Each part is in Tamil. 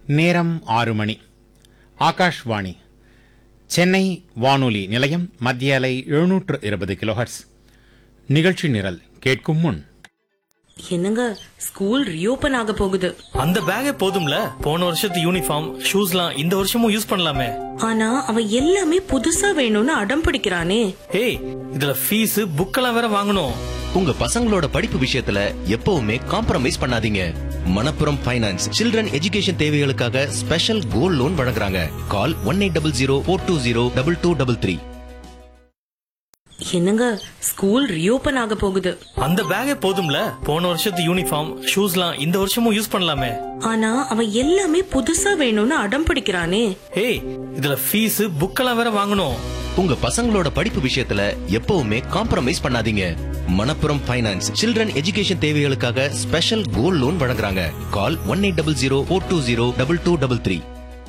நேரம் ஆறு மணி ஆகாஷ்வாணி சென்னை வானொலி நிலையம் மத்திய அலை எழுநூற்று இருபது கிலோஹர்ட்ஸ் நிகழ்ச்சி நிரல் கேட்கும் முன் என்னங்க ஸ்கூல் ரீஓபன் ஆக போகுது அந்த பேக்கே போதும்ல போன வருஷத்து யூனிஃபார்ம் ஷூஸ்லாம் இந்த வருஷமும் யூஸ் பண்ணலாமே ஆனா அவன் எல்லாமே புதுசா வேணும்னு அடம் பிடிக்கிறானே ஏய் இதுல ஃபீஸ் புக்கெல்லாம் வேற வாங்கணும் உங்க பசங்களோட படிப்பு விஷயத்துல எப்பவுமே காம்ப்ரமைஸ் பண்ணாதீங்க மணப்புரம் ஃபைனான்ஸ் சில்ட்ரன் எஜுகேஷன் தேவைகளுக்காக ஸ்பெஷல் கோல்ட் லோன் வழங்குறாங்க call one eight double zero four two zero double two double three என்னங்க ஸ்கூல் ரீஓபன் ஆக போகுது அந்த பேக்கே போதும்ல போன வருஷத்து யூனிஃபார்ம் ஷூஸ்லாம் இந்த வருஷமும் யூஸ் பண்ணலாமே ஆனா அவன் எல்லாமே புதுசா வேணும்னு அடம் பிடிக்கிறானே ஏய் இதுல ஃபீஸ் புக்கெல்லாம் வேற வாங்கணும் உங்க பசங்களோட படிப்பு விஷயத்துல எப்பவுமே காம்ப்ரமைஸ் பண்ணாதீங்க மணப்புரம் ஃபைனான்ஸ் சில்ட்ரன் எஜுகேஷன் தேவைகளுக்காக ஸ்பெஷல் கோல்ட் லோன் வழங்குறாங்க call one eight double zero four two zero double two double three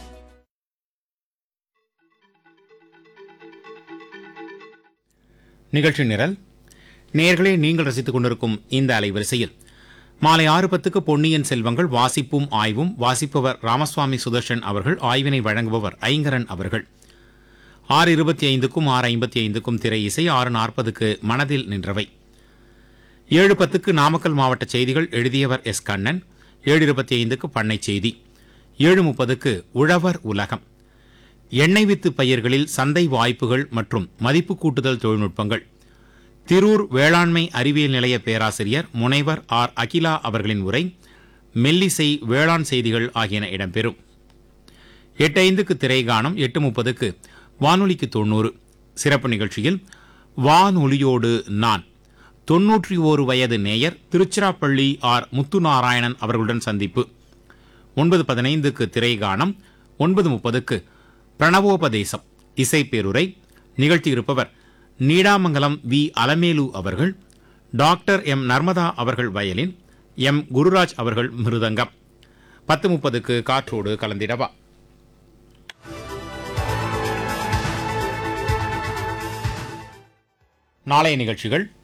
நிகழ்ச்சி நிரல் நேர்களே நீங்கள் ரசித்துக் கொண்டிருக்கும் இந்த அலைவரிசையில் மாலை ஆறு பத்துக்கு பொன்னியின் செல்வங்கள் வாசிப்பும் ஆய்வும் வாசிப்பவர் ராமசுவாமி சுதர்ஷன் அவர்கள் ஆய்வினை வழங்குபவர் ஐங்கரன் அவர்கள் ஆறு இருபத்தி ஐந்துக்கும் ஆறு ஐம்பத்தி ஐந்துக்கும் திரை இசை ஆறு நாற்பதுக்கு மனதில் நின்றவை ஏழு பத்துக்கு நாமக்கல் மாவட்ட செய்திகள் எழுதியவர் எஸ் கண்ணன் ஏழு இருபத்தி ஐந்துக்கு பண்ணை செய்தி ஏழு முப்பதுக்கு உழவர் உலகம் எண்ணெய் வித்து பயிர்களில் சந்தை வாய்ப்புகள் மற்றும் மதிப்பு கூட்டுதல் தொழில்நுட்பங்கள் திரூர் வேளாண்மை அறிவியல் நிலைய பேராசிரியர் முனைவர் ஆர் அகிலா அவர்களின் உரை மெல்லிசை வேளாண் செய்திகள் ஆகியன இடம்பெறும் எட்டு ஐந்துக்கு திரைகானம் எட்டு முப்பதுக்கு வானொலிக்கு தொண்ணூறு சிறப்பு நிகழ்ச்சியில் வானொலியோடு நான் தொன்னூற்றி ஓரு வயது நேயர் திருச்சிராப்பள்ளி ஆர் முத்துநாராயணன் அவர்களுடன் சந்திப்பு ஒன்பது பதினைந்துக்கு திரைகானம் ஒன்பது முப்பதுக்கு பிரணவோபதேசம் இசைப்பேருரை நிகழ்த்தியிருப்பவர் நீடாமங்கலம் வி அலமேலு அவர்கள் டாக்டர் எம் நர்மதா அவர்கள் வயலின் எம் குருராஜ் அவர்கள் மிருதங்கம் பத்து முப்பதுக்கு காற்றோடு கலந்திடவா நாளைய நிகழ்ச்சிகள்